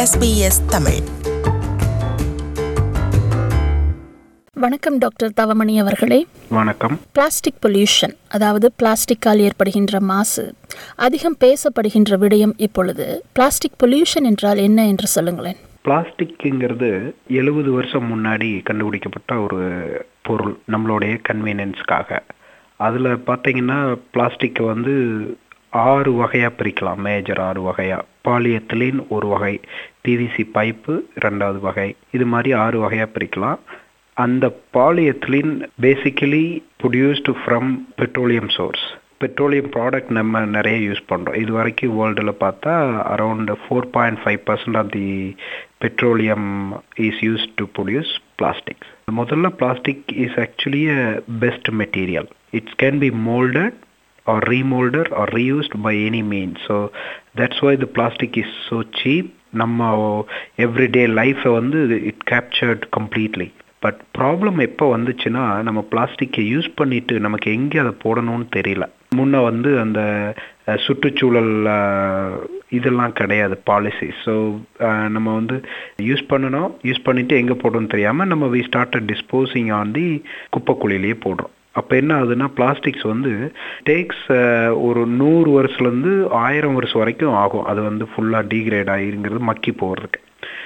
SBS Tamil வணக்கம் doctor Thavamani அவர்களே வணக்கம் பிளாஸ்டிக் பொல்யூஷன் அதாவது பிளாஸ்டிக்கால் ஏற்படுகின்ற மாசு அதிகம் பேசப்படுகின்ற விடயம் இப்பொழுது பிளாஸ்டிக் பொல்யூஷன் என்றால் என்ன என்று சொல்லுங்களேன் பிளாஸ்டிக்ங்கிறது எழுபது வருஷம் முன்னாடி கண்டுபிடிக்கப்பட்ட ஒரு பொருள் நம்மளுடைய கன்வீனியன்ஸ்க்காக அதில் பார்த்தீங்கன்னா பிளாஸ்டிக்கை வந்து ஆறு வகையாக பிரிக்கலாம் மேஜர் ஆறு வகையாக பாலியத்திலின் ஒரு வகை பிவிசி பைப்பு ரெண்டாவது வகை இது மாதிரி ஆறு வகையாக பிரிக்கலாம் அந்த பாலியத்திலின் basically produced from petroleum source petroleum product நம்ம நிறைய யூஸ் பண்ணுறோம் இது வரைக்கும் வேர்ல்டில் பார்த்தா around four point five percent of the petroleum is use to produce plastics முதல்ல plastic is actually a best material it's can be moulded or remolded or reused by any means. So that's why the plastic is so cheap. நம்ம everyday லைஃப்பை வந்து it captured completely but problem எப்போ வந்துச்சுன்னா நம்ம பிளாஸ்டிக்கை use பண்ணிட்டு நமக்கு எங்கே அதை போடணும்னு தெரியல முன்ன வந்து அந்த அஹ், சுற்றுச்சூழல் அஹ், இதெல்லாம் கிடையாது பாலிசி ஸோ நம்ம வந்து யூஸ் பண்ணணும் யூஸ் பண்ணிட்டு எங்கே போடணும்னு தெரியாமல் நம்ம we started disposing on the குப்பைக்குழியிலேயே போடுறோம் அப்போ என்ன ஆகுதுன்னா பிளாஸ்டிக்ஸ் வந்து டேக்ஸ் ஒரு நூறு வருஷத்துலேருந்து ஆயிரம் வருஷம் வரைக்கும் ஆகும் அது வந்து ஃபுல்லாக டீக்ரேட் ஆகிருங்கிறது மக்கி போகிறதுக்கு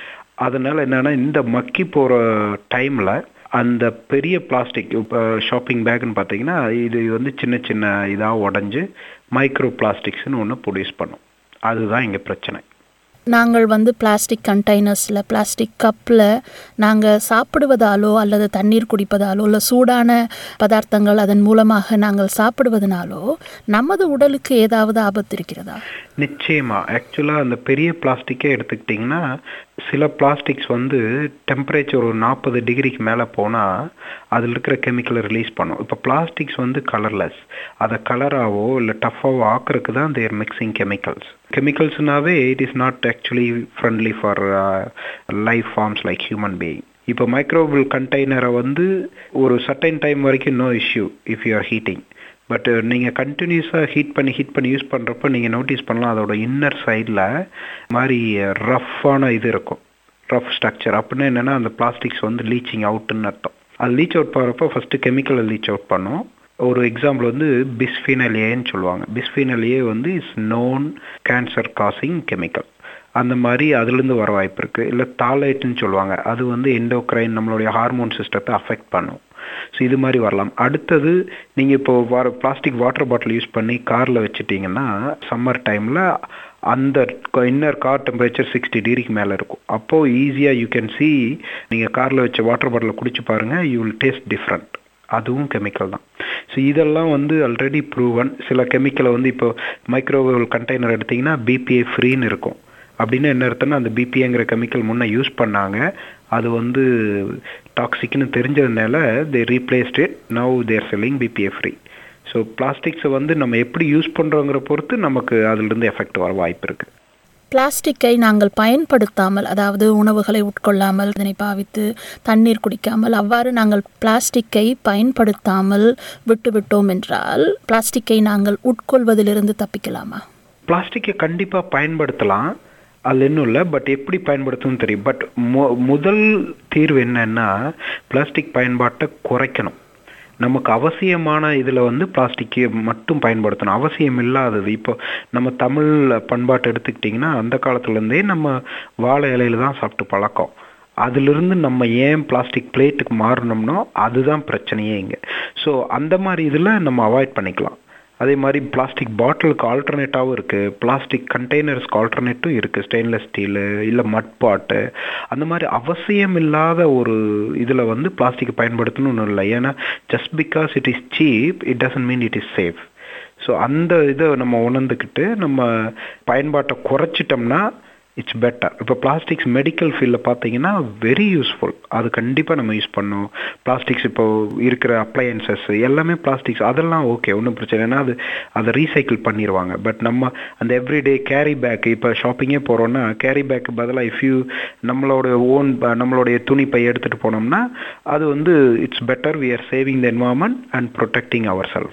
அதனால என்னன்னா இந்த மக்கி போகிற டைமில் அந்த பெரிய பிளாஸ்டிக் இப்போ ஷாப்பிங் பேக்னு பார்த்தீங்கன்னா இது வந்து சின்ன சின்ன இதாக உடஞ்சி மைக்ரோ பிளாஸ்டிக்ஸ்னு ஒன்று ப்ரொடியூஸ் பண்ணும் அதுதான் இங்கே பிரச்சனை நாங்கள் வந்து பிளாஸ்டிக் கண்டெய்னர்ஸில் பிளாஸ்டிக் கப்பில் நாங்கள் சாப்பிடுவதாலோ அல்லது தண்ணீர் குடிப்பதாலோ இல்லை சூடான பதார்த்தங்கள் அதன் மூலமாக நாங்கள் சாப்பிடுவதனாலோ நமது உடலுக்கு ஏதாவது ஆபத்து இருக்கிறதா நிச்சயமா ஆக்சுவலாக அந்த பெரிய பிளாஸ்டிக்கே எடுத்துக்கிட்டிங்கன்னா சில பிளாஸ்டிக்ஸ் வந்து டெம்பரேச்சர் ஒரு நாற்பது டிகிரிக்கு மேலே போனால் அதில் இருக்கிற கெமிக்கலை ரிலீஸ் பண்ணும் இப்போ பிளாஸ்டிக்ஸ் வந்து கலர்லெஸ் அதை கலராகவோ இல்லை டஃப்பாவோ ஆக்குறதுக்கு தான் தேர் மிக்சிங் கெமிக்கல்ஸ் கெமிக்கல்ஸ்னாவே it is not actually friendly for life forms like human being இப்போ மைக்ரோபிள் கண்டெய்னரை வந்து ஒரு சர்டைன் டைம் வரைக்கும் no issue if you are heating but நீங்கள் கண்டினியூஸாக ஹீட் பண்ணி ஹீட் பண்ணி யூஸ் பண்ணுறப்ப நீங்கள் நோட்டீஸ் பண்ணலாம் அதோட இன்னர் சைடில் மாதிரி ரஃப்பான இது இருக்கும் ரஃப் ஸ்ட்ரக்சர் அப்படின்னா என்னென்னா அந்த பிளாஸ்டிக்ஸ் வந்து லீச்சிங் அவுட்டுன்னு அர்த்தம் அது லீச் அவுட் பண்ணுறப்போ ஃபஸ்ட்டு கெமிக்கலை லீச் அவுட் பண்ணும் ஒரு எக்ஸாம்பிள் வந்து பிஸ்ஃபினல் ஏன்னு சொல்லுவாங்க பிஸ்ஃபினல் ஏ வந்து is known cancer causing chemical அந்த மாதிரி அதுலேருந்து வர வாய்ப்பு இருக்குது இல்லை தாலைட்டுன்னு சொல்லுவாங்க அது வந்து எண்டோக்ரைன் நம்மளுடைய ஹார்மோன் சிஸ்டத்தை அஃபெக்ட் பண்ணும் ஸோ இது மாதிரி வரலாம் அடுத்தது நீங்கள் இப்போ வர பிளாஸ்டிக் வாட்டர் பாட்டில் யூஸ் பண்ணி காரில் வச்சுட்டிங்கன்னா சம்மர் டைமில் அந்த இன்னர் கார் டெம்பரேச்சர் சிக்ஸ்டி டிகிரிக்கு மேலே இருக்கும் அப்போது ஈஸியாக யூ கேன் see நீங்கள் காரில் வச்ச வாட்டர் பாட்டிலை குடிச்சு பாருங்கள் யூ வில் டேஸ்ட் டிஃப்ரெண்ட் அதுவும் கெமிக்கல் தான் ஸோ இதெல்லாம் வந்து ஆல்ரெடி ப்ரூவன் சில கெமிக்கலை வந்து இப்போ மைக்ரோவேவ் கண்டெய்னர் எடுத்திங்கன்னா பிபிஏ ஃப்ரீன்னு இருக்கும் அப்படின்னு என்ன அர்த்தம்னா அந்த பிபிஏங்கிற கெமிக்கல் முன்னே யூஸ் பண்ணாங்க அது வந்து டாக்ஸிக்னு தெரிஞ்சதுனால they replaced it now there selling BPA free so பிளாஸ்டிக்ஸை வந்து நம்ம எப்படி யூஸ் பண்ணுறோங்கிற பொறுத்து நமக்கு அதிலிருந்து எஃபெக்ட் வர வாய்ப்பு இருக்குது பிளாஸ்டிக்கை நாங்கள் பயன்படுத்தாமல் அதாவது உணவுகளை உட்கொள்ளாமல் அதனை பாவித்து தண்ணீர் குடிக்காமல் அவ்வாறு நாங்கள் பிளாஸ்டிக்கை பயன்படுத்தாமல் விட்டுவிட்டோம் என்றால் பிளாஸ்டிக்கை நாங்கள் உட்கொள்வதிலிருந்து தப்பிக்கலாமா பிளாஸ்டிக்கை கண்டிப்பாக பயன்படுத்தலாம் அது இன்னும் இல்லை பட் எப்படி பயன்படுத்தணும்னு தெரியும் பட் மு முதல் தீர்வு என்னன்னா பிளாஸ்டிக் பயன்பாட்டை குறைக்கணும் நமக்கு அவசியமான இதில் வந்து பிளாஸ்டிக்கை மட்டும் பயன்படுத்தணும் அவசியம் இல்லாதது இப்போ நம்ம தமிழ் பண்பாட்டை எடுத்துக்கிட்டிங்கன்னா அந்த காலத்துலேருந்தே நம்ம வாழை இலையில தான் சாப்பிட்டு பழக்கம் அதிலிருந்து நம்ம ஏன் பிளாஸ்டிக் பிளேட்டுக்கு மாறணும்னோ அதுதான் பிரச்சனையே இங்கே ஸோ அந்த மாதிரி இதில் நம்ம அவாய்ட் பண்ணிக்கலாம் அதே மாதிரி பிளாஸ்டிக் பாட்டிலுக்கு ஆல்டர்னேட்டாகவும் இருக்குது பிளாஸ்டிக் கண்டெய்னர்ஸ்க்கு ஆல்டர்னேட்டும் இருக்குது ஸ்டெயின்லெஸ் ஸ்டீலு இல்லை மட் பாட்டு அந்த மாதிரி அவசியம் இல்லாத ஒரு இதில் வந்து பிளாஸ்டிக்கை பயன்படுத்தணும்னு இல்லை ஏன்னா just because it is cheap it doesn't mean it is safe so அந்த இதை நம்ம உணர்ந்துக்கிட்டு நம்ம பயன்பாட்டை குறைச்சிட்டோம்னா இட்ஸ் பெட்டர் இப்போ பிளாஸ்டிக்ஸ் மெடிக்கல் ஃபீல்டில் பார்த்தீங்கன்னா வெரி யூஸ்ஃபுல் அது கண்டிப்பாக நம்ம யூஸ் பண்ணோம் பிளாஸ்டிக்ஸ் இப்போ இருக்கிற அப்ளையன்சஸ் எல்லாமே பிளாஸ்டிக்ஸ் அதெல்லாம் ஓகே ஒன்றும் பிரச்சனை ஏன்னா அது அதை ரீசைக்கிள் பண்ணிடுவாங்க பட் நம்ம அந்த எவ்ரிடே கேரி பேக் இப்போ ஷாப்பிங்கே போகிறோன்னா கேரி பேக்கு பதிலாக இஃப் யூ நம்மளோட ஓன் நம்மளுடைய துணி பை எடுத்துகிட்டு போனோம்னா அது வந்து it's better we are saving the environment and protecting our self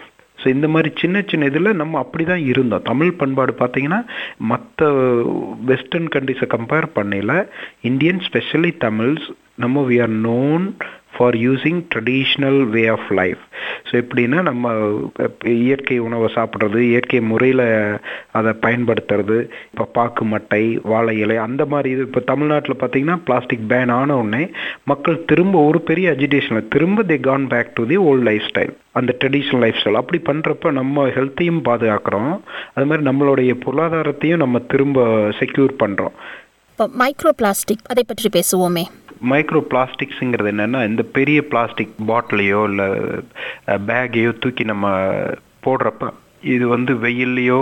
so இந்த மாதிரி சின்ன சின்ன இதில் நம்ம அப்படி தான் இருந்தோம் தமிழ் பண்பாடு பார்த்தீங்கன்னா மற்ற வெஸ்டர்ன் கண்ட்ரிஸை கம்பேர் பண்ணல இந்தியன் ஸ்பெஷலி தமிழ்ஸ் நம்ம we are known for using traditional way of life so எப்படின்னா நம்ம இயற்கை உணவை சாப்பிட்றது இயற்கை முறையில் அதை பயன்படுத்துறது இப்போ பாக்கு மட்டை வாழை இலை அந்த மாதிரி இது இப்போ தமிழ்நாட்டில் பார்த்தீங்கன்னா பிளாஸ்டிக் பேன் ஆன உடனே மக்கள் திரும்ப ஒரு பெரிய அஜிடேஷனில் திரும்ப they gone back to the old life style அந்த ட்ரெடிஷ்னல் லைஃப் ஸ்டைல் அப்படி பண்ணுறப்ப நம்ம ஹெல்த்தையும் பாதுகாக்கிறோம் அது மாதிரி நம்மளுடைய பொருளாதாரத்தையும் நம்ம திரும்ப செக்யூர் பண்ணுறோம் இப்போ மைக்ரோ பிளாஸ்டிக் அதை பற்றி பேசுவோமே மைக்ரோ பிளாஸ்டிக்ஸுங்கிறது என்னென்னா இந்த பெரிய பிளாஸ்டிக் பாட்டிலையோ இல்லை பேக்கையோ தூக்கி நம்ம போடுறப்ப இது வந்து வெயில்லையோ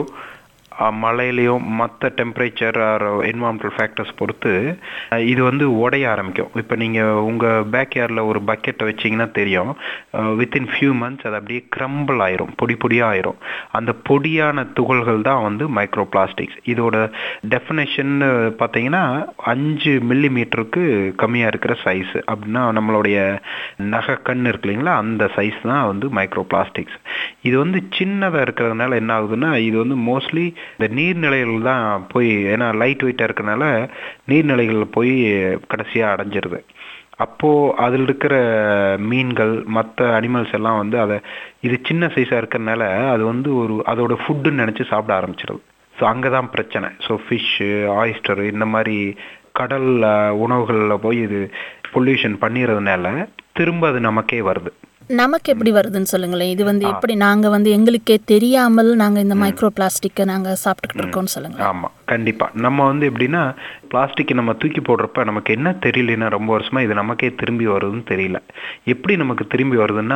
மழையிலையோ மற்ற டெம்பரேச்சர் ஆர் என்வாரன்மெண்டல் ஃபேக்டர்ஸ் பொறுத்து இது வந்து உடைய ஆரம்பிக்கும் இப்போ நீங்கள் உங்கள் பேக் யார்டில் ஒரு பக்கெட்டை வச்சிங்கன்னா தெரியும் வித்தின் ஃபியூ மந்த்ஸ் அது அப்படியே க்ரம்பிள் ஆயிரும் பொடி பொடியாக ஆயிரும் அந்த பொடியான துகள்கள் தான் வந்து மைக்ரோ பிளாஸ்டிக்ஸ் இதோட டெஃபினேஷன் பார்த்தீங்கன்னா அஞ்சு மில்லி மீட்டருக்கு கம்மியாக இருக்கிற சைஸ் அப்படின்னா நம்மளுடைய நகை கண் இருக்கு இல்லைங்களா அந்த சைஸ் தான் வந்து மைக்ரோ பிளாஸ்டிக்ஸ் இது வந்து சின்னதாக இருக்கிறதுனால என்ன ஆகுதுன்னா இது வந்து மோஸ்ட்லி இந்த நீர்நிலைகள் தான் போய் ஏன்னா லைட் வெயிட்டாக இருக்கனால நீர்நிலைகள் போய் கடைசியாக அடைஞ்சிருது அப்போது அதில் இருக்கிற மீன்கள் மற்ற அனிமல்ஸ் எல்லாம் வந்து அதை இது சின்ன சைஸாக இருக்கிறதுனால அது வந்து ஒரு அதோட ஃபுட்டுன்னு நினச்சி சாப்பிட ஆரம்பிச்சிருது ஸோ அங்கே தான் பிரச்சனை ஸோ ஃபிஷ்ஷு ஆயிஸ்டரு இந்த மாதிரி கடல் உணவுகளில் போய் இது பொல்யூஷன் பண்ணிடுறதுனால திரும்ப அது நமக்கே வருது நமக்கு எப்படி வருதுன்னு சொல்லுங்களேன் இது வந்து எப்படி நாங்க வந்து எங்களுக்கே தெரியாமல் நாங்க இந்த மைக்ரோ பிளாஸ்டிக்கை நாங்க சாப்பிட்டுக்கிட்டு இருக்கோம்னு சொல்லுங்க ஆமா கண்டிப்பா நம்ம வந்து எப்படின்னா பிளாஸ்டிக்கை நம்ம தூக்கி போடுறப்ப நமக்கு என்ன தெரியலன்னா ரொம்ப வருஷமா இது நமக்கே திரும்பி வருதுன்னு தெரியல எப்படி நமக்கு திரும்பி வருதுன்னா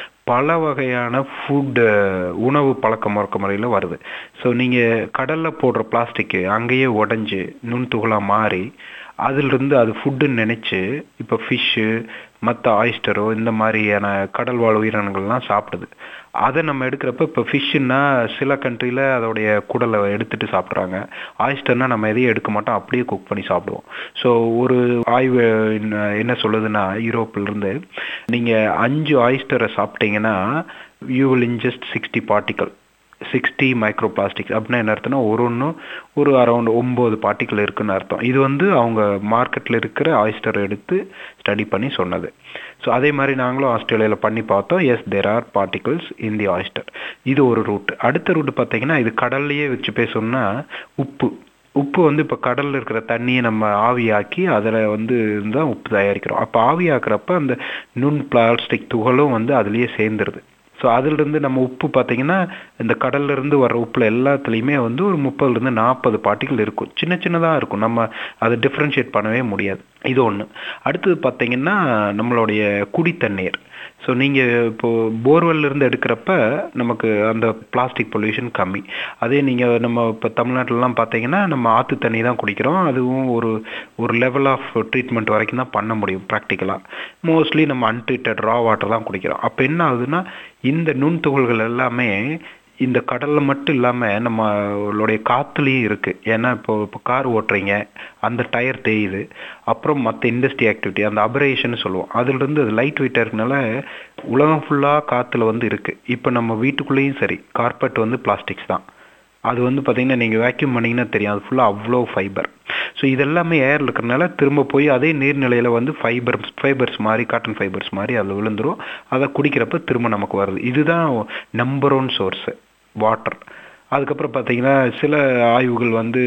பல வகையான ஃபுட் உணவு பழக்க முறக்க முறையில் வருது ஸோ நீங்கள் கடலில் போடுற பிளாஸ்டிக்கு அங்கேயே உடஞ்சி நுண்துகளாக மாறி அதிலிருந்து அது ஃபுட்டுன்னு நினச்சி இப்போ ஃபிஷ்ஷு மற்ற ஆயிஸ்டரோ இந்த மாதிரியான கடல் வாழ் உயிரினங்கள்லாம் சாப்பிடுது அதை நம்ம எடுக்கிறப்ப இப்போ ஃபிஷ்ஷுன்னா சில கண்ட்ரியில் அதோடைய குடலை எடுத்துட்டு சாப்பிட்றாங்க ஆயிஸ்டர்னா நம்ம எதையும் எடுக்க மாட்டோம் அப்படியே குக் பண்ணி சாப்பிடுவோம் ஸோ ஒரு ஆய்வு என்ன சொல்லுதுன்னா யூரோப்பிலிருந்து நீங்கள் அஞ்சு ஆயிஸ்டரை சாப்பிட்டீங்கன்னா you will ingest sixty particle sixty micro plastics அப்படின்னா என்ன அர்த்தம்னா ஒரு ஒன்றும் ஒரு அரௌண்ட் ஒம்பது பார்ட்டிக்கல் இருக்குன்னு அர்த்தம் இது வந்து அவங்க மார்க்கெட்டில் இருக்கிற ஆயிஸ்டர் எடுத்து ஸ்டடி பண்ணி சொன்னது ஸோ அதே மாதிரி நாங்களும் ஆஸ்திரேலியாவில் பண்ணி பார்த்தோம் yes there are particles in the oyster இது ஒரு ரூட் அடுத்த ரூட் பார்த்தீங்கன்னா இது கடல்லையே வச்சு பேசணும்னா உப்பு உப்பு வந்து இப்போ கடலில் இருக்கிற தண்ணியை நம்ம ஆவியாக்கி அதில் வந்து தான் உப்பு தயாரிக்கிறோம் அப்போ ஆவியாக்குறப்ப அந்த நுண் பிளாஸ்டிக் துகளும் வந்து அதுலேயே சேர்ந்துருது ஸோ அதிலிருந்து நம்ம உப்பு பார்த்தீங்கன்னா இந்த கடல்லேருந்து வர்ற உப்பில் எல்லாத்துலேயுமே வந்து ஒரு முப்பதுலேருந்து நாற்பது பார்ட்டிகள் இருக்கும் சின்ன சின்னதாக இருக்கும் நம்ம அதை டிஃப்ரென்ஷியேட் பண்ணவே முடியாது இது ஒன்று அடுத்தது பார்த்தீங்கன்னா நம்மளுடைய குடி தண்ணீர் ஸோ நீங்கள் இப்போது போர்வெல்லேருந்து எடுக்கிறப்ப நமக்கு அந்த பிளாஸ்டிக் பொல்யூஷன் கம்மி அதே நீங்கள் நம்ம இப்போ தமிழ்நாட்டிலலாம் பார்த்தீங்கன்னா நம்ம ஆற்று தண்ணி தான் குடிக்கிறோம் அதுவும் ஒரு ஒரு லெவல் ஆஃப் ட்ரீட்மெண்ட் வரைக்கும் தான் பண்ண முடியும் ப்ராக்டிக்கலாக மோஸ்ட்லி நம்ம அன்ட்ரீட்டட் ரா வாட்டர் தான் குடிக்கிறோம் அப்போ என்ன ஆகுதுன்னா இந்த நுண்துகள்கள் எல்லாமே இந்த கடலில் மட்டும் இல்லாமல் நம்மளுடைய காற்றுலேயும் இருக்குது ஏன்னா இப்போ இப்போ கார் ஓட்டுறீங்க அந்த டயர் தேயுது அப்புறம் மற்ற இண்டஸ்ட்ரி ஆக்டிவிட்டி அந்த அபரேஷன் சொல்லுவோம் அதுலேருந்து அது லைட் வெயிட்டாக இருக்கனால உலகம் ஃபுல்லாக காற்றுல வந்து இருக்குது இப்போ நம்ம வீட்டுக்குள்ளேயும் சரி கார்பெட் வந்து பிளாஸ்டிக்ஸ் தான் அது வந்து பார்த்தீங்கன்னா நீங்கள் வேக்யூம் பண்ணிங்கன்னா தெரியும் அது ஃபுல்லாக அவ்வளோ ஃபைபர் ஸோ இதெல்லாமே ஏர் இருக்கிறனால திரும்ப போய் அதே நீர்நிலையில் வந்து ஃபைபர் ஃபைபர்ஸ் மாதிரி காட்டன் ஃபைபர்ஸ் மாதிரி அதில் விழுந்துரும் அதை குடிக்கிறப்ப திரும்ப நமக்கு வருது இதுதான் நம்பர் ஒன் சோர்ஸு வாட்டர் அதுக்கப்புறம் பார்த்தீங்கன்னா சில ஆய்வுகள் வந்து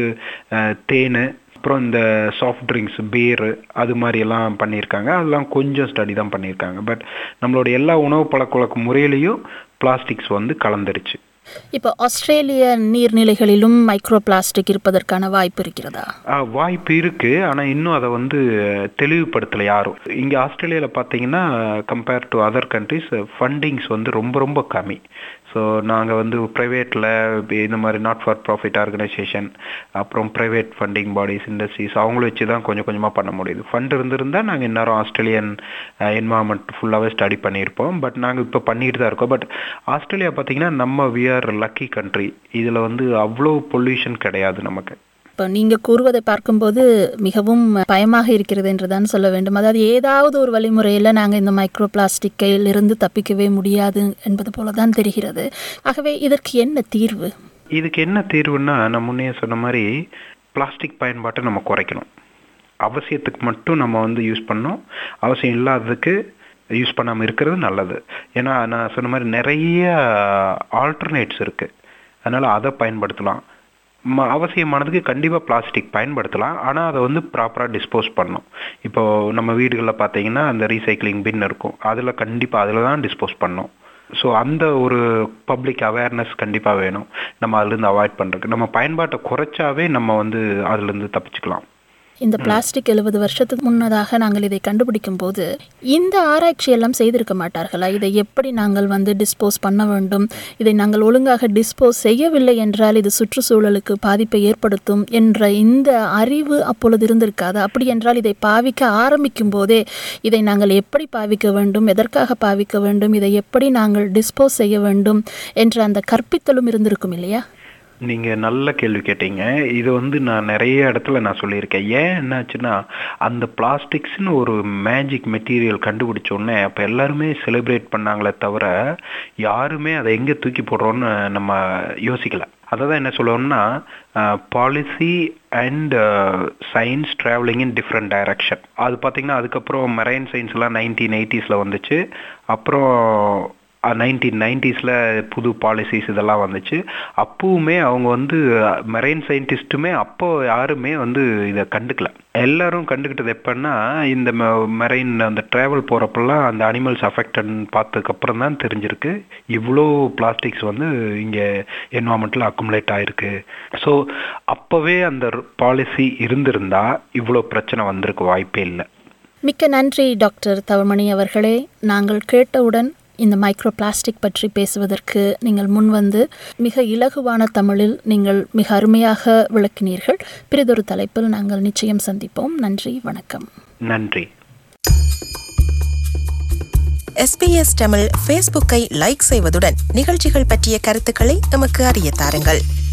தேன் அப்புறம் இந்த சாஃப்ட் ட்ரிங்க்ஸ் பீரு அது மாதிரியெல்லாம் பண்ணியிருக்காங்க அதெல்லாம் கொஞ்சம் ஸ்டடி தான் பண்ணியிருக்காங்க பட் நம்மளோட எல்லா உணவு பழக்க வழக்க முறையிலையும் பிளாஸ்டிக்ஸ் வந்து கலந்துருச்சு இப்போ ஆஸ்திரேலிய நீர்நிலைகளிலும் மைக்ரோ பிளாஸ்டிக் இருப்பதற்கான வாய்ப்பு இருக்கிறதா வாய்ப்பு இருக்கு ஆனால் இன்னும் அதை வந்து தெளிவுபடுத்தலை யாரும் இங்கே ஆஸ்திரேலியாவில் பார்த்தீங்கன்னா compare to other countries fundings வந்து ரொம்ப ரொம்ப கம்மி ஸோ நாங்கள் வந்து ப்ரைவேட்டில் இந்த மாதிரி நாட் ஃபார் ப்ராஃபிட் ஆர்கனைசேஷன் அப்புறம் ப்ரைவேட் ஃபண்டிங் பாடிஸ் இண்டஸ்ட்ரீஸ் அவங்கள வச்சு தான் கொஞ்சம் கொஞ்சமாக பண்ண முடியுது ஃபண்ட் இருந்திருந்தால் நாங்கள் இந்நேரம் ஆஸ்திரேலியன் என்வாயன்மெண்ட் ஃபுல்லாகவே ஸ்டடி பண்ணியிருப்போம் பட் நாங்கள் இப்போ பண்ணிட்டு தான் இருக்கோம் பட் ஆஸ்திரேலியா பார்த்தீங்கன்னா நம்ம வி ஆர் லக்கி கண்ட்ரி இதில் வந்து அவ்வளோ பொல்யூஷன் கிடையாது நமக்கு இப்போ நீங்கள் கூறுவதை பார்க்கும்போது மிகவும் பயமாக இருக்கிறது என்று தான் சொல்ல வேண்டும் அதாவது ஏதாவது ஒரு வழிமுறையில் நாங்கள் இந்த மைக்ரோ பிளாஸ்டிக்கில் இருந்து தப்பிக்கவே முடியாது என்பது போல தான் தெரிகிறது ஆகவே இதற்கு என்ன தீர்வு இதுக்கு என்ன தீர்வுன்னா நான் முன்னே சொன்ன மாதிரி பிளாஸ்டிக் பயன்பாட்டை நம்ம குறைக்கணும் அவசியத்துக்கு மட்டும் நம்ம வந்து யூஸ் பண்ணோம் அவசியம் இல்லாததுக்கு யூஸ் பண்ணாமல் இருக்கிறது நல்லது ஏன்னா நான் சொன்ன மாதிரி நிறைய ஆல்டர்னேட்ஸ் இருக்குது அதனால் அதை பயன்படுத்தலாம் ம அவசியமானதுக்கு கண்டிப்பாக பிளாஸ்டிக் பயன்படுத்தலாம் ஆனால் அதை வந்து ப்ராப்பராக டிஸ்போஸ் பண்ணணும் இப்போது நம்ம வீடுகளில் பார்த்தீங்கன்னா அந்த ரீசைக்ளிங் பின் இருக்கும் அதில் கண்டிப்பாக அதில் தான் டிஸ்போஸ் பண்ணணும் ஸோ அந்த ஒரு பப்ளிக் அவேர்னஸ் கண்டிப்பாக வேணும் நம்ம அதுலேருந்து அவாய்ட் பண்ணுறதுக்கு நம்ம பயன்பாட்டை குறைச்சாவே நம்ம வந்து அதுலேருந்து தப்பிச்சுக்கலாம் இந்த பிளாஸ்டிக் எழுபது வருஷத்துக்கு முன்னதாக நாங்கள் இதை கண்டுபிடிக்கும் போது இந்த ஆராய்ச்சி எல்லாம் செய்திருக்க மாட்டார்களா இதை எப்படி நாங்கள் வந்து டிஸ்போஸ் பண்ண வேண்டும் இதை நாங்கள் ஒழுங்காக டிஸ்போஸ் செய்யவில்லை என்றால் இது சுற்றுச்சூழலுக்கு பாதிப்பை ஏற்படுத்தும் என்ற இந்த அறிவு அப்பொழுது இருந்திருக்காது அப்படி என்றால் இதை பாவிக்க ஆரம்பிக்கும் போதே இதை நாங்கள் எப்படி பாவிக்க வேண்டும் எதற்காக பாவிக்க வேண்டும் இதை எப்படி நாங்கள் டிஸ்போஸ் செய்ய வேண்டும் என்ற அந்த கற்பித்தலும் இருந்திருக்கும் இல்லையா நீங்கள் நல்ல கேள்வி கேட்டீங்க இது வந்து நான் நிறைய இடத்துல நான் சொல்லியிருக்கேன் ஏன் என்னாச்சுன்னா அந்த பிளாஸ்டிக்ஸ்னு ஒரு மேஜிக் மெட்டீரியல் கண்டுபிடிச்ச உடனே அப்போ எல்லாருமே செலிப்ரேட் பண்ணாங்களே தவிர யாருமே அதை எங்கே தூக்கி போடுறோன்னு நம்ம யோசிக்கல அதை தான் என்ன சொல்லுவோம்னா policy and science travelling in different direction அது பார்த்தீங்கன்னா அதுக்கப்புறம் மெரைன் சயின்ஸ்லாம் நைன்டீன் எயிட்டிஸில் வந்துச்சு அப்புறம் நைன்டீன் நைன்டிஸில் புது பாலிசிஸ் இதெல்லாம் வந்துச்சு அப்பவுமே அவங்க வந்து மெரைன் சயின்டிஸ்ட்டுமே அப்போ யாருமே வந்து இதை கண்டுக்கல எல்லாரும் கண்டுக்கிட்டது எப்பன்னா இந்த மெரைன் அந்த ட்ராவல் போகிறப்பெல்லாம் அந்த அனிமல்ஸ் அஃபெக்டட்னு பார்த்ததுக்கப்புறம் தான் தெரிஞ்சிருக்கு இவ்வளோ பிளாஸ்டிக்ஸ் வந்து இங்கே என்வாமெண்ட்டில் அக்குமுலேட் ஆகிருக்கு ஸோ அப்போவே அந்த பாலிசி இருந்திருந்தா இவ்வளோ பிரச்சனை வந்திருக்க வாய்ப்பே இல்லை மிக்க நன்றி டாக்டர் தவமணி அவர்களே நாங்கள் கேட்டவுடன் இந்த மைக்ரோ பிளாஸ்டிக் பற்றி பேசுவதற்கு நீங்கள் முன்வந்து மிக இலகுவான தமிழில் நீங்கள் மிக அருமையாக விளக்கினீர்கள் பிறிதொரு தலைப்பில் நாங்கள் நிச்சயம் சந்திப்போம் நன்றி வணக்கம் நன்றி எஸ்பிஎஸ் தமிழ் ஃபேஸ்புக்கை லைக் செய்வதுடன் நிகழ்ச்சிகள் பற்றிய கருத்துக்களை நமக்கு அறிய தாருங்கள்